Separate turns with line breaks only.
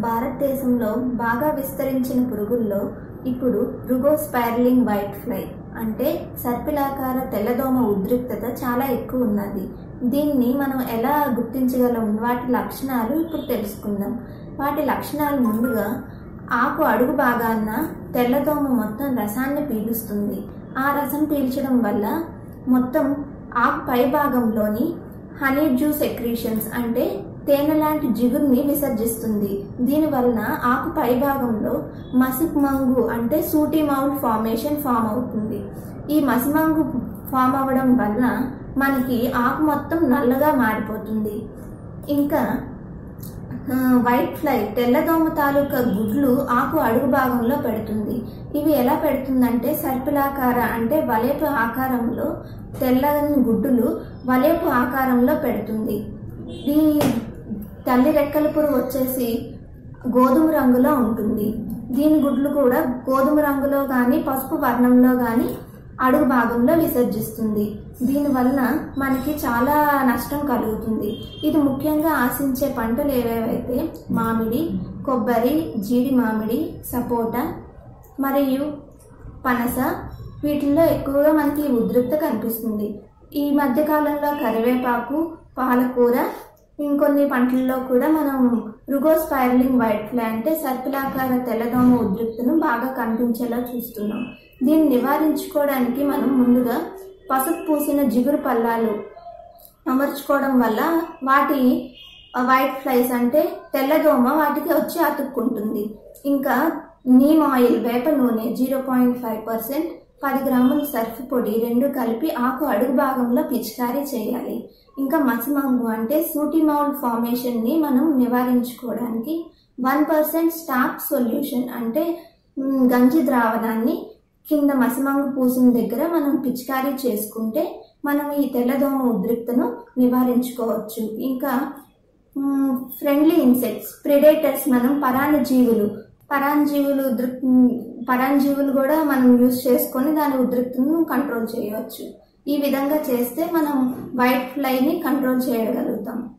భారతదేశంలో బాగా విస్తరించిన పురుగుల్లో ఇప్పుడు రుగోస్పైరలింగ్ వైట్ ఫ్లై అంటే సర్పిలాకార తెల్లదోమ ఉద్రిక్తత చాలా ఎక్కువ ఉన్నది దీన్ని మనం ఎలా గుర్తించగలం వాటి లక్షణాలు ఇప్పుడు తెలుసుకుందాం వాటి లక్షణాలు ముందుగా ఆకు అడుగు భాగాన తెల్లదోమ మొత్తం రసాన్ని పీలుస్తుంది ఆ రసం పీల్చడం వల్ల మొత్తం ఆకు పై భాగంలోని హనీ జ్యూస్ ఎక్రీషన్స్ అంటే తేనె లాంటి జిగురుని విసర్జిస్తుంది దీనివలన ఆకు పై భాగంలో మసిమంగు అంటే సూటి మౌల్డ్ ఫార్మేషన్ ఫామ్ అవుతుంది ఈ మసిమంగు ఫామ్ అవ్వడం వలన మనకి ఆకు మొత్తం నల్లగా మారిపోతుంది ఇంకా ఆ, వైట్ ఫ్లై తెల్లదోమ తాలూకా గుడ్లు ఆకు అడుగు భాగంలో పెడుతుంది ఇవి ఎలా పెడుతుందంటే సర్పిలాకార అంటే వలేపు ఆకారంలో తెల్లని గుడ్డులు వలేపు ఆకారంలో పెడుతుంది ఈ తల్లి రెక్కల పురుగు వచ్చేసి గోధుమ రంగులో ఉంటుంది దీని గుడ్లు కూడా గోధుమ రంగులో కానీ పసుపు వర్ణంలో కానీ అడుగు భాగంలో విసర్జిస్తుంది దీనివలన మనకి చాలా నష్టం కలుగుతుంది ఇది ముఖ్యంగా ఆశించే పంటలు ఏవేవైతే మామిడి కొబ్బరి జీడి మామిడి సపోటా మరియు పనస వీటిల్లో ఎక్కువగా మనకి ఈ ఉధృత కనిపిస్తుంది ఈ మధ్య కాలంలో కరివేపాకు పాలకూర ఇంకొన్ని పంటల్లో కూడా మనం రుగోస్పైరలింగ్ వైట్ ఫ్లై అంటే సర్పిలాకార తెల్లదోమ ఉద్రిక్తను బాగా కనిపించేలా చూస్తున్నాం దీన్ని నివారించుకోవడానికి మనం ముందుగా పసుపు పూసిన జిగురు పల్లాలు అమర్చుకోవడం వల్ల వాటి వైట్ ఫ్లైస్ అంటే తెల్లదోమ వాటికి వచ్చి అతుక్కుంటుంది ఇంకా నీమ్ ఆయిల్ వేప నూనె జీరో పాయింట్ ఫైవ్ పర్సెంట్ పది గ్రాముల సర్ఫ్ పొడి రెండు కలిపి ఆకు అడుగు భాగంలో పిచికారీ చేయాలి ఇంకా మసిమంగు అంటే సూటి మౌల్డ్ ఫార్మేషన్ని మనం నివారించుకోవడానికి వన్ పర్సెంట్ స్టాప్ సొల్యూషన్ అంటే మ్, గంజి ద్రావణాన్ని కింద మసిమంగు పూసిన దగ్గర మనం పిచికారీ చేసుకుంటే మనం ఈ తెల్లదోమ ఉద్రిక్తను నివారించుకోవచ్చు ఇంకా ఫ్రెండ్లీ ఇన్సెక్ట్స్ ప్రిడేటర్స్ మనం పరాన్నజీవులు పరాన్నజీవులు ఉద్రిక్ పరాన్నజీవులు కూడా మనం యూజ్ చేసుకొని దాని ఉద్రిక్తను కంట్రోల్ చేయవచ్చు ఈ విధంగా చేస్తే మనం వైట్ ఫ్లైని కంట్రోల్ చేయగలుగుతాం